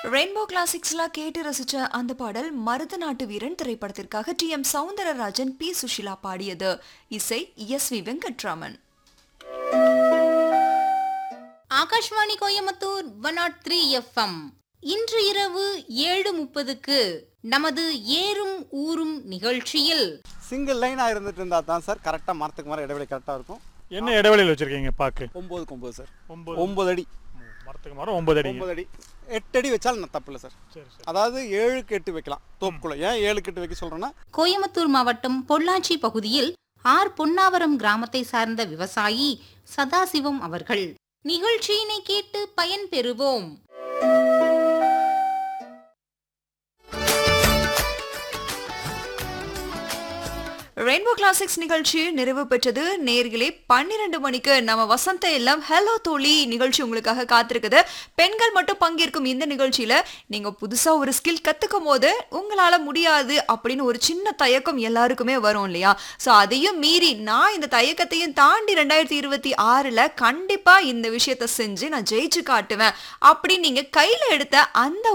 rainbow கிளாசிக்ஸ்ல கேட்டு ரசிச்ச அந்த பாடல் மருத நாட்டு வீரன் திரைப்படத்திற்காக T M Soundararajan P Susheela பாடியது இசை S V Venkatraman Akashvani Coimbatore one nought three FM இன்று இரவு ஏழு முப்பதுக்கு நமது ஏறும் ஊரும் நிகழ்ச்சியில் சிங்கிள் லைனாக இருந்துட்டு இருந்தா தான் சார் கரெக்டாக மரத்துக்கு மரம் இடைவெளி கரெக்டாக இருக்கும் என்ன இடைவெளியில் வச்சிருக்கீங்க பாக்கு ஒம்பதுக்கு ஒம்பது சார் ஒன்பது ஒம்பது அடி மரத்துக்கு மரம் ஒன்பது அடி ஒம்பது அடி எட்டு அடி வச்சாலும் நான் தப்பு இல்லை சார் சரி சரி அதாவது ஏழுக்கு எட்டு வைக்கலாம் தோப்புக்குள்ள ஏன் ஏழுக்கு எட்டு வைக்க சொல்கிறேன்னா கோயம்புத்தூர் மாவட்டம் பொள்ளாச்சி பகுதியில் ஆர் பொன்னாவரம் கிராமத்தை சார்ந்த விவசாயி சதாசிவம் அவர்கள் நிகழ்ச்சியினை கேட்டு பயன் பெறுவோம் ரெயின்போ கிளாசிக்ஸ் நிகழ்ச்சி நிறைவு பெற்றது நேர்களே பன்னிரண்டு மணிக்கு நம்ம வசந்த இல்லம் ஹலோ தோழி நிகழ்ச்சி உங்களுக்காக காத்திருக்குது பெண்கள் மட்டும் பங்கேற்கும் இந்த நிகழ்ச்சியில நீங்க புதுசா ஒரு ஸ்கில் கத்துக்கும் போது உங்களால முடியாது அப்படின்னு ஒரு சின்ன தயக்கம் எல்லாருக்குமே வரும் இல்லையா சோ அதையும் மீறி நான் இந்த தயக்கத்தையும் தாண்டி ரெண்டாயிரத்தி இருபத்தி ஆறுல கண்டிப்பா இந்த விஷயத்த செஞ்சு நான் ஜெயிச்சு காட்டுவேன் அப்படின்னு நீங்க கையில எடுத்த அந்த